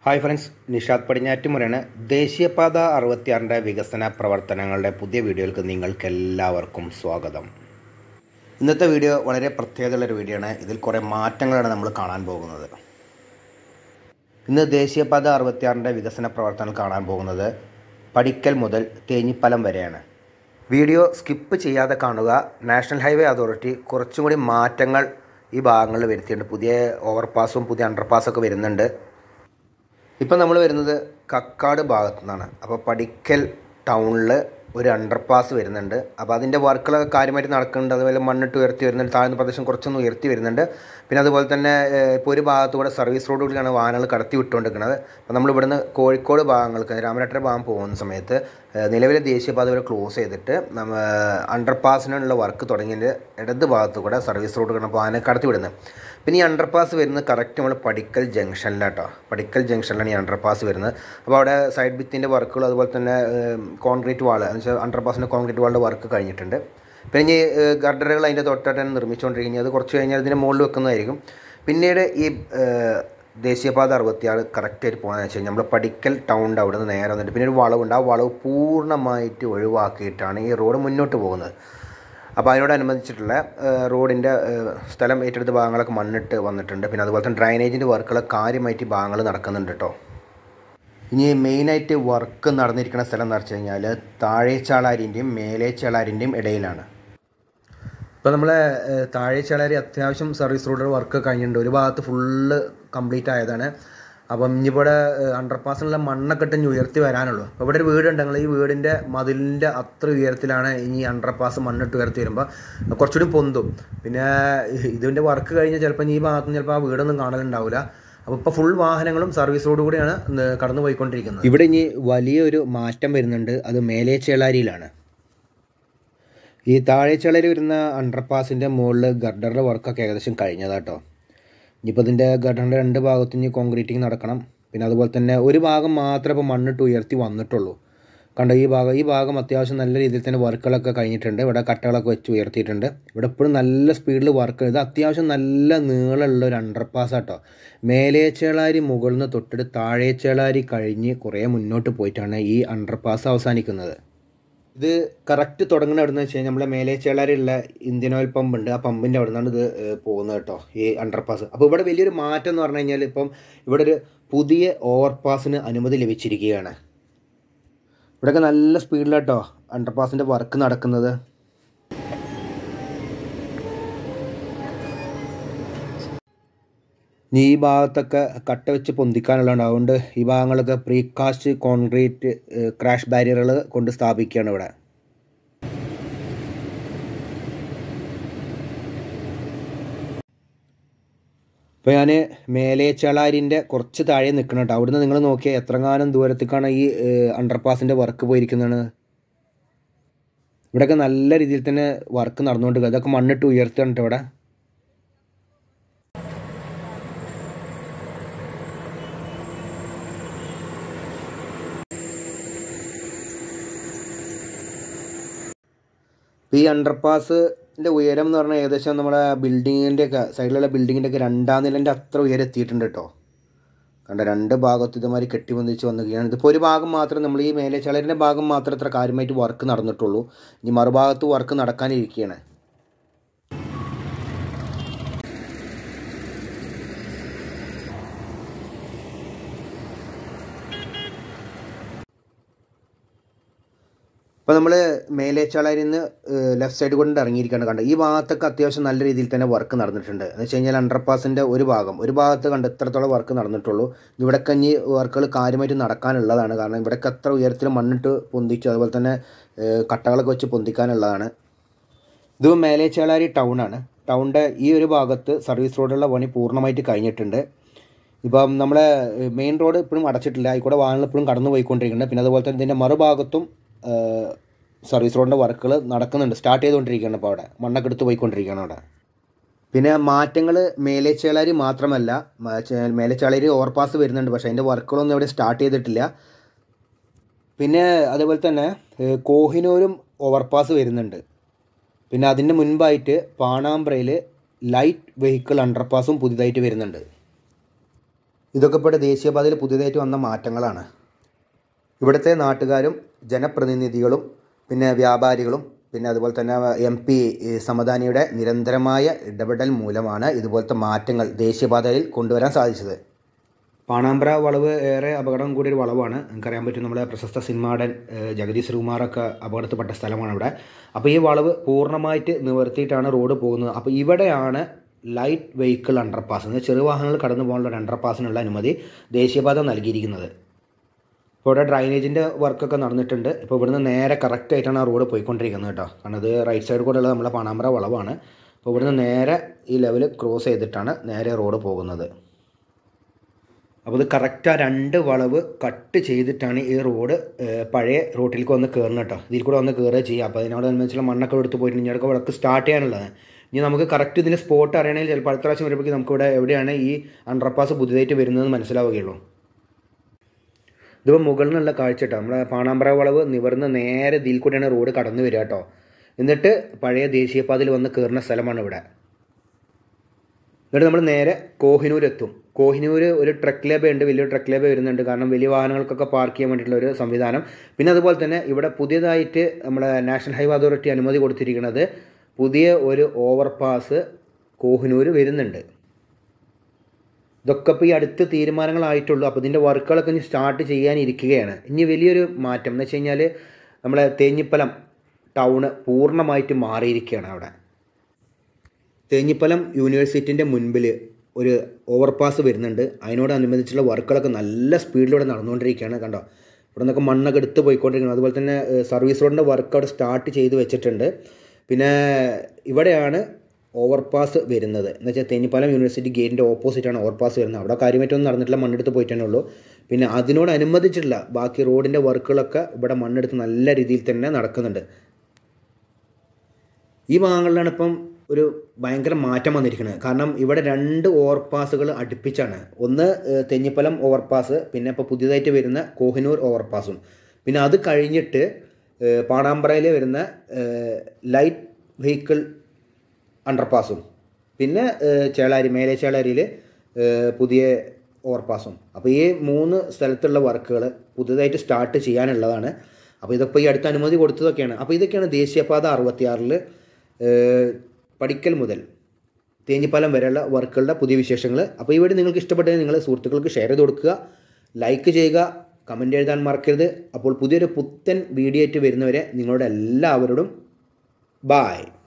hi friends Nishad പടിഞ്ഞാറ്റുമുറയാണ് ദേശീയപാത അറുപത്തിയാറിൻ്റെ വികസന പ്രവർത്തനങ്ങളുടെ പുതിയ വീഡിയോയിലേക്ക് നിങ്ങൾക്ക് എല്ലാവർക്കും സ്വാഗതം ഇന്നത്തെ വീഡിയോ വളരെ പ്രത്യേകതയുള്ളൊരു വീഡിയോ ആണ് ഇതിൽ കുറേ മാറ്റങ്ങളാണ് നമ്മൾ കാണാൻ പോകുന്നത് ഇന്ന് ദേശീയപാത അറുപത്തിയാറിൻ്റെ വികസന പ്രവർത്തനങ്ങൾ കാണാൻ പോകുന്നത് പടിക്കൽ മുതൽ തേഞ്ഞിപ്പലം വരെയാണ് വീഡിയോ സ്കിപ്പ് ചെയ്യാതെ കാണുക നാഷണൽ ഹൈവേ അതോറിറ്റി കുറച്ചും കൂടി മാറ്റങ്ങൾ ഈ ഭാഗങ്ങളിൽ വരുത്തിയിട്ടുണ്ട് പുതിയ ഓവർപാസും പുതിയ അണ്ടർപാസൊക്കെ വരുന്നുണ്ട് ഇപ്പം നമ്മൾ വരുന്നത് കക്കാട് ഭാഗത്തു നിന്നാണ് അപ്പോൾ പടിക്കൽ ടൗണിൽ ഒരു അണ്ടർപാസ് വരുന്നുണ്ട് അപ്പോൾ അതിൻ്റെ വർക്കുകളൊക്കെ കാര്യമായിട്ട് നടക്കുന്നുണ്ട് അതുപോലെ മണ്ണിട്ട് ഉയർത്തി വരുന്നുണ്ട് താഴ്ന്ന പ്രദേശം കുറച്ചൊന്ന് ഉയർത്തി വരുന്നുണ്ട് പിന്നെ അതുപോലെ തന്നെ ഇപ്പോൾ ഒരു ഭാഗത്തൂടെ സർവീസ് റോഡുകളിലാണ് വാഹനങ്ങൾ കടത്തി വിട്ടുകൊണ്ടിരിക്കുന്നത് അപ്പോൾ നമ്മൾ ഇവിടുന്ന് കോഴിക്കോട് ഭാഗങ്ങൾക്ക് രാമനാട്ടര ഭാഗം പോകുന്ന സമയത്ത് നിലവിലെ ദേശീയപാത വരെ ക്ലോസ് ചെയ്തിട്ട് നമ്മൾ അണ്ടർപാസിനുള്ള വർക്ക് തുടങ്ങിയതിൻ്റെ ഇടത് ഭാഗത്തു കൂടെ സർവീസ് റോഡുകളാണ് വാഹനം കടത്തി വിടുന്നത് പിന്നെ ഈ അണ്ടർപാസ് വരുന്നത് കറക്റ്റ് നമ്മൾ പടിക്കൽ ജംഗ്ഷനിലാട്ടോ പടിക്കൽ ജംഗ്ഷനിലാണ് ഈ അണ്ടർപാസ് വരുന്നത് അപ്പോൾ അവിടെ സൈഡ് ഭിത്തിൻ്റെ വർക്കുകൾ അതുപോലെ തന്നെ കോൺക്രീറ്റ് വാൾ എന്ന് വെച്ചാൽ അണ്ടർപാസിൻ്റെ കോൺക്രീറ്റ് വാളിൻ്റെ വർക്ക് കഴിഞ്ഞിട്ടുണ്ട് പിന്നെ ഇനി ഗർഡറുകൾ അതിൻ്റെ തൊട്ടായിട്ട് തന്നെ നിർമ്മിച്ചുകൊണ്ടിരിക്കുന്നത് അത് കുറച്ച് കഴിഞ്ഞാൽ ഇതിൻ്റെ മുകളിൽ വെക്കുന്നതായിരിക്കും പിന്നീട് ഈ ദേശീയപാത അറുപത്തിയാറ് കറക്റ്റായിട്ട് പോകുന്നതെന്ന് വെച്ച് കഴിഞ്ഞാൽ നമ്മൾ പടിക്കൽ ടൗണിൻ്റെ അവിടെ നിന്ന് നേരെ വന്നിട്ട് പിന്നെ ഒരു വളവുണ്ട് ആ വളവ് പൂർണ്ണമായിട്ട് ഒഴിവാക്കിയിട്ടാണ് ഈ റോഡ് മുന്നോട്ട് പോകുന്നത് അപ്പോൾ അതിനോടനുബന്ധിച്ചിട്ടുള്ള റോഡിൻ്റെ സ്ഥലം ഏറ്റെടുത്ത ഭാഗങ്ങളൊക്കെ മണ്ണിട്ട് വന്നിട്ടുണ്ട് പിന്നെ അതുപോലെ തന്നെ ഡ്രൈനേജിൻ്റെ വർക്കുകൾ കാര്യമായിട്ട് ഭാഗങ്ങൾ നടക്കുന്നുണ്ട് കേട്ടോ ഇനി മെയിനായിട്ട് വർക്ക് നടന്നിരിക്കുന്ന സ്ഥലം എന്ന് വെച്ച് കഴിഞ്ഞാൽ താഴേച്ചാളാരിൻ്റെയും മേലേച്ചാളാരിൻ്റെയും ഇടയിലാണ് ഇപ്പോൾ നമ്മളെ താഴേച്ചാളാരി അത്യാവശ്യം സർവീസ് റോഡ് വർക്ക് കഴിഞ്ഞിട്ടുണ്ട് ഒരു ഭാഗത്ത് ഫുള്ള് കംപ്ലീറ്റ് ആയതാണ് അപ്പം ഇനിയിവിടെ അണ്ടർപാസിനുള്ള മണ്ണൊക്കെ ഇട്ട് ഉയർത്തി വരാനുള്ളൂ അപ്പോൾ ഇവിടെ ഒരു വീടുണ്ടെങ്കിൽ ഈ വീടിൻ്റെ മതിലിൻ്റെ അത്ര ഉയരത്തിലാണ് ഇനി അണ്ടർപാസ് മണ്ണിട്ട് ഉയർത്തി വരുമ്പോൾ കുറച്ചുകൂടി പൊന്തും പിന്നെ ഇതിൻ്റെ വർക്ക് കഴിഞ്ഞാൽ ചിലപ്പോൾ ഈ ഭാഗത്ത് ചിലപ്പോൾ ആ വീടൊന്നും കാണലുണ്ടാവില്ല അപ്പോൾ ഇപ്പോൾ ഫുൾ വാഹനങ്ങളും സർവീസ് റോഡ് കൂടിയാണ് കടന്നു പോയിക്കൊണ്ടിരിക്കുന്നത് ഇവിടെ ഇനി വലിയൊരു മാറ്റം വരുന്നുണ്ട് അത് മേലേ ചേളാരിയിലാണ് ഈ താഴെ ചേളാരി വരുന്ന അണ്ടർപാസിൻ്റെ മുകളിൽ ഗർഡറിൻ്റെ വർക്കൊക്കെ ഏകദേശം കഴിഞ്ഞതാട്ടോ ഇനിയിപ്പോൾ ഇതിൻ്റെ ഗട്ടറിൻ്റെ രണ്ട് ഭാഗത്തും ഇനി കോൺക്രീറ്റിങ് നടക്കണം പിന്നെ അതുപോലെ തന്നെ ഒരു ഭാഗം മാത്രമേ ഇപ്പോൾ മണ്ണിട്ട് ഉയർത്തി വന്നിട്ടുള്ളൂ കണ്ടോ ഈ ഭാഗം ഈ ഭാഗം അത്യാവശ്യം നല്ല രീതിയിൽ തന്നെ വർക്കുകളൊക്കെ കഴിഞ്ഞിട്ടുണ്ട് ഇവിടെ കട്ടകളൊക്കെ വെച്ച് ഉയർത്തിയിട്ടുണ്ട് ഇവിടെ ഇപ്പോഴും നല്ല സ്പീഡിൽ വർക്ക് ഇത് അത്യാവശ്യം നല്ല നീളമുള്ള ഒരു അണ്ടർപാസ് ആട്ടോ മേലേച്ചേളാരി മുകളിൽ നിന്ന് തൊട്ടിട്ട് താഴേച്ചേളാരി കഴിഞ്ഞ് കുറേ മുന്നോട്ട് പോയിട്ടാണ് ഈ അണ്ടർപാസ് അവസാനിക്കുന്നത് ഇത് കറക്റ്റ് തുടങ്ങുന്ന എവിടെ നിന്ന് വെച്ച് കഴിഞ്ഞാൽ നമ്മളെ മേലേച്ചേളാരിയുള്ള ഇന്ത്യൻ ഓയിൽ പമ്പ് ഉണ്ട് ആ പമ്പിൻ്റെ അവിടെ നിന്നാണ് ഇത് പോകുന്നത് കേട്ടോ ഈ അണ്ടർപാസ് അപ്പോൾ ഇവിടെ വലിയൊരു മാറ്റം എന്ന് പറഞ്ഞു കഴിഞ്ഞാൽ ഇപ്പം ഇവിടെ ഒരു പുതിയ ഓവർപാസിന് അനുമതി ലഭിച്ചിരിക്കുകയാണ് ഇവിടെയൊക്കെ നല്ല സ്പീഡിലാട്ടോ അണ്ടർപാസിൻ്റെ വർക്ക് നടക്കുന്നത് ഈ ഭാഗത്തൊക്കെ കട്ട വെച്ച് പൊന്തിക്കാനുള്ളതാണ് അതുകൊണ്ട് ഈ ഭാഗങ്ങളൊക്കെ പ്രീകാസ്റ്റ് കോൺക്രീറ്റ് ക്രാഷ് ബാരിയറുകൾ കൊണ്ട് സ്ഥാപിക്കുകയാണ് ഇവിടെ ഇപ്പോൾ ഞാൻ മേലേച്ചളാരിൻ്റെ കുറച്ച് താഴെ നിൽക്കണം കേട്ടോ അവിടുന്ന് നിങ്ങൾ നോക്കിയാൽ എത്രങ്ങാനും ദൂരത്തേക്കാണ് ഈ അണ്ടർപാസിൻ്റെ വർക്ക് പോയിരിക്കുന്നതാണ് ഇവിടെയൊക്കെ നല്ല രീതിയിൽ തന്നെ വർക്ക് നടന്നുകൊണ്ട് അതൊക്കെ മണ്ണിട്ട് ഉയർത്തുകയാണ് കേട്ടോ ഇവിടെ ഈ അണ്ടർപാസിൻ്റെ ഉയരം എന്ന് പറഞ്ഞാൽ ഏകദേശം നമ്മുടെ ബിൽഡിങ്ങിൻ്റെ ഒക്കെ സൈഡിലുള്ള ബിൽഡിങ്ങിൻ്റെ ഒക്കെ രണ്ടാം നിലൻ്റെ അത്ര ഉയരം എത്തിയിട്ടുണ്ട് കേട്ടോ കണ്ട രണ്ട് ഭാഗത്ത് ഇതുമാതിരി കെട്ടിബന്ധിച്ച് വന്നിരിക്കുകയാണ് ഇതിപ്പോൾ ഒരു ഭാഗം മാത്രം നമ്മൾ ഈ മേലേച്ചാളരിൻ്റെ ഭാഗം മാത്രം ഇത്ര കാര്യമായിട്ട് വർക്ക് നടന്നിട്ടുള്ളൂ ഇനി മറുഭാഗത്ത് വർക്ക് നടക്കാനിരിക്കുകയാണ് ഇപ്പോൾ നമ്മൾ മേലേച്ചാളരിൽ നിന്ന് ലെഫ്റ്റ് സൈഡ് കൊണ്ട് ഇറങ്ങിയിരിക്കുകയാണ് കണ്ടത് ഈ ഭാഗത്തൊക്കെ അത്യാവശ്യം നല്ല രീതിയിൽ തന്നെ വർക്ക് നടന്നിട്ടുണ്ട് എന്ന് വെച്ച് കഴിഞ്ഞാൽ അണ്ടർപാസിൻ്റെ ഒരു ഭാഗം ഒരു ഭാഗത്ത് കണ്ട് ഇത്രത്തോളം വർക്ക് നടന്നിട്ടുള്ളൂ ഇവിടെ കഞ്ഞി വർക്കുകൾ കാര്യമായിട്ട് നടക്കാനുള്ളതാണ് കാരണം ഇവിടെയൊക്കെ അത്ര ഉയരത്തിൽ മണ്ണിട്ട് പൊന്തിച്ചു അതുപോലെ തന്നെ കട്ടകളൊക്കെ വെച്ച് പൊന്തിക്കാനുള്ളതാണ് ഇത് മേലേച്ചാളാരി ടൗണാണ് ടൗണിൻ്റെ ഈ ഒരു ഭാഗത്ത് സർവീസ് റോഡുള്ള പണി പൂർണ്ണമായിട്ട് കഴിഞ്ഞിട്ടുണ്ട് ഇപ്പം നമ്മളെ മെയിൻ റോഡ് ഇപ്പോഴും അടച്ചിട്ടില്ല ആയിക്കൂടെ വാഹനങ്ങൾ ഇപ്പോഴും കടന്നു പോയിക്കൊണ്ടിരിക്കുന്നുണ്ട് പിന്നെ അതുപോലെ തന്നെ ഇതിൻ്റെ മറുഭാഗത്തും സർവീസ് റോഡിൻ്റെ വർക്കുകൾ നടക്കുന്നുണ്ട് സ്റ്റാർട്ട് ചെയ്തുകൊണ്ടിരിക്കുകയാണ് ഇപ്പോൾ അവിടെ മണ്ണൊക്കെ എടുത്ത് പോയിക്കൊണ്ടിരിക്കുകയാണ് അവിടെ പിന്നെ മാറ്റങ്ങൾ മേലേച്ചേളാരി മാത്രമല്ല മേലേച്ചാളാരി ഓവർപാസ് വരുന്നുണ്ട് പക്ഷേ അതിൻ്റെ വർക്കുകളൊന്നും ഇവിടെ സ്റ്റാർട്ട് ചെയ്തിട്ടില്ല പിന്നെ അതുപോലെ തന്നെ കോഹിനൂരും ഓവർപാസ് വരുന്നുണ്ട് പിന്നെ അതിൻ്റെ മുൻപായിട്ട് പാണാമ്പ്രയിൽ ലൈറ്റ് വെഹിക്കിൾ അണ്ടർപാസും പുതിയതായിട്ട് വരുന്നുണ്ട് ഇതൊക്കെ ഇപ്പോൾ ദേശീയപാതയിൽ പുതിയതായിട്ട് വന്ന മാറ്റങ്ങളാണ് ഇവിടുത്തെ നാട്ടുകാരും ജനപ്രതിനിധികളും പിന്നെ വ്യാപാരികളും പിന്നെ അതുപോലെ തന്നെ എം പി സമദാനിയുടെ നിരന്തരമായ ഇടപെടൽ മൂലമാണ് ഇതുപോലത്തെ മാറ്റങ്ങൾ ദേശീയപാതയിൽ കൊണ്ടുവരാൻ സാധിച്ചത് പാണാമ്പ്ര വളവ് ഏറെ അപകടം കൂടിയൊരു വളവാണ് നമുക്കറിയാൻ പറ്റും നമ്മുടെ പ്രശസ്ത സിനിമാടൻ ജഗദീഷ് ശ്രീകുമാറൊക്കെ അപകടത്തിൽപ്പെട്ട സ്ഥലമാണ് ഇവിടെ അപ്പോൾ ഈ വളവ് പൂർണ്ണമായിട്ട് നിവർത്തിയിട്ടാണ് റോഡ് പോകുന്നത് അപ്പോൾ ഇവിടെയാണ് ലൈറ്റ് വെഹിക്കിൾ അണ്ടർപാസ് എന്ന് ചെറു വാഹനങ്ങൾ കടന്നു പോകാനുള്ള ഒരു അണ്ടർപാസിനുള്ള അനുമതി ദേശീയപാത നൽകിയിരിക്കുന്നത് ഇപ്പോൾ ഇവിടെ ഡ്രൈനേജിൻ്റെ വർക്കൊക്കെ നടന്നിട്ടുണ്ട് ഇപ്പോൾ ഇവിടുന്ന് നേരെ കറക്റ്റ് ആയിട്ടാണ് ആ റോഡ് പോയിക്കൊണ്ടിരിക്കുന്നത് കേട്ടോ കാരണം ഇത് റൈറ്റ് സൈഡ് കൂടെ ഉള്ളത് നമ്മളെ പാണാമ്പ്ര വളവാണ് അപ്പോൾ ഇവിടുന്ന് നേരെ ഈ ലെവൽ ക്രോസ് ചെയ്തിട്ടാണ് നേരെ റോഡ് പോകുന്നത് അപ്പോൾ ഇത് കറക്റ്റ് ആ രണ്ട് വളവ് കട്ട് ചെയ്തിട്ടാണ് ഈ റോഡ് പഴയ റോട്ടിലേക്ക് വന്ന് കയറുന്നത് കേട്ടോ ഇതിൽ കൂടെ വന്ന് കയറുക ചെയ്യുക അപ്പോൾ അതിനോടനുബന്ധിച്ചുള്ള മണ്ണൊക്കെ എടുത്ത് പോയിട്ട് ഇനി അടുക്ക വഴക്ക് സ്റ്റാർട്ട് ചെയ്യാനുള്ളത് ഇനി നമുക്ക് കറക്റ്റ് ഇതിൻ്റെ സ്പോട്ട് അറിയണമെങ്കിൽ ചിലപ്പോൾ അടുത്ത പ്രാവശ്യം വരുമ്പോഴേക്കും നമുക്കിവിടെ എവിടെയാണ് ഈ അണ്ടർപാസ് പുതിയതായിട്ട് വരുന്നതെന്ന് മനസ്സിലാവുകയുള്ളൂ ഇതിപ്പോൾ മുകളിൽ നിന്നുള്ള കാഴ്ച കേട്ടോ നമ്മുടെ പാണാമ്പ്ര വളവ് നിവർന്ന് നേരെ ഇതിൽ കൂടെയാണ് റോഡ് കടന്നു വരിക കേട്ടോ എന്നിട്ട് പഴയ ദേശീയപാതയിൽ വന്ന് കയറുന്ന സ്ഥലമാണ് ഇവിടെ എന്നിട്ട് നമ്മൾ നേരെ കോഹിനൂർ എത്തും കോഹിനൂർ ഒരു ട്രക്ക് ലേബ ഉണ്ട് വലിയൊരു ട്രക്ക് ലേബ വരുന്നുണ്ട് കാരണം വലിയ വാഹനങ്ങൾക്കൊക്കെ പാർക്ക് ചെയ്യാൻ വേണ്ടിയിട്ടുള്ള ഒരു സംവിധാനം പിന്നെ അതുപോലെ തന്നെ ഇവിടെ പുതിയതായിട്ട് നമ്മുടെ നാഷണൽ ഹൈവേ അതോറിറ്റി അനുമതി കൊടുത്തിരിക്കുന്നത് പുതിയ ഒരു ഓവർ പാസ് കോഹിനൂർ വരുന്നുണ്ട് ഇതൊക്കെ ഇപ്പോൾ ഈ അടുത്ത് തീരുമാനങ്ങളായിട്ടുള്ളൂ അപ്പോൾ ഇതിൻ്റെ വർക്കുകളൊക്കെ ഇനി സ്റ്റാർട്ട് ചെയ്യാനിരിക്കുകയാണ് ഇനി വലിയൊരു മാറ്റം എന്ന് വെച്ച് കഴിഞ്ഞാൽ നമ്മളെ തേഞ്ഞിപ്പലം ടൗണ് പൂർണ്ണമായിട്ട് മാറിയിരിക്കുകയാണ് അവിടെ തേഞ്ഞിപ്പലം യൂണിവേഴ്സിറ്റിൻ്റെ മുൻപിൽ ഒരു ഓവർപാസ് വരുന്നുണ്ട് അതിനോടനുബന്ധിച്ചുള്ള വർക്കുകളൊക്കെ നല്ല സ്പീഡിലൂടെ നടന്നുകൊണ്ടിരിക്കുകയാണ് കണ്ടോ ഇവിടെ നിന്നൊക്കെ മണ്ണൊക്കെ എടുത്ത് പോയിക്കൊണ്ടിരിക്കുന്നത് അതുപോലെ തന്നെ സർവീസ് റോഡിൻ്റെ വർക്ക് അവിടെ സ്റ്റാർട്ട് ചെയ്ത് വെച്ചിട്ടുണ്ട് പിന്നെ ഇവിടെയാണ് ഓവർപാസ് വരുന്നത് എന്ന് വെച്ചാൽ തേഞ്ഞിപ്പാലം യൂണിവേഴ്സിറ്റി ഗേറ്റിൻ്റെ ഓപ്പോസിറ്റാണ് ഓവർപാസ് വരുന്നത് അവിടെ കാര്യമായിട്ടൊന്നും നടന്നിട്ടില്ല മണ്ണെടുത്ത് പോയിട്ടേ ഉള്ളൂ പിന്നെ അതിനോടനുബന്ധിച്ചിട്ടുള്ള ബാക്കി റോഡിൻ്റെ വർക്കുകളൊക്കെ ഇവിടെ മണ്ണെടുത്ത് നല്ല രീതിയിൽ തന്നെ നടക്കുന്നുണ്ട് ഈ ഭാഗങ്ങളിലാണ് ഇപ്പം ഒരു ഭയങ്കര മാറ്റം വന്നിരിക്കുന്നത് കാരണം ഇവിടെ രണ്ട് ഓവർപാസുകൾ അടുപ്പിച്ചാണ് ഒന്ന് തെഞ്ഞിപ്പലം ഓവർപാസ് പിന്നെ ഇപ്പോൾ പുതിയതായിട്ട് വരുന്ന കോഹിനൂർ ഓവർപാസും പിന്നെ അത് കഴിഞ്ഞിട്ട് പാണാമ്പ്രയിൽ വരുന്ന ലൈറ്റ് വെഹിക്കിൾ അണ്ടർപാസും പിന്നെ ചേളാരി മേലെ ചേളാരിയിൽ പുതിയ ഓവർപാസും അപ്പോൾ ഈ മൂന്ന് സ്ഥലത്തുള്ള വർക്കുകൾ പുതുതായിട്ട് സ്റ്റാർട്ട് ചെയ്യാനുള്ളതാണ് അപ്പോൾ ഇതൊക്കെ ഈ അടുത്ത അനുമതി കൊടുത്തതൊക്കെയാണ് അപ്പോൾ ഇതൊക്കെയാണ് ദേശീയപാത അറുപത്തിയാറിൽ പഠിക്കൽ മുതൽ തേഞ്ഞിപ്പാലം വരെയുള്ള വർക്കുകളുടെ പുതിയ വിശേഷങ്ങൾ അപ്പോൾ ഈ വീഡിയോ നിങ്ങൾക്ക് ഇഷ്ടപ്പെട്ടെങ്കിൽ നിങ്ങൾ സുഹൃത്തുക്കൾക്ക് ഷെയർ ചെയ്ത് കൊടുക്കുക ലൈക്ക് ചെയ്യുക കമൻറ്റ് എഴുതാൻ മറക്കരുത് അപ്പോൾ പുതിയൊരു പുത്തൻ വീഡിയോ ആയിട്ട് വരുന്നവരെ നിങ്ങളുടെ എല്ലാവരോടും ബായ്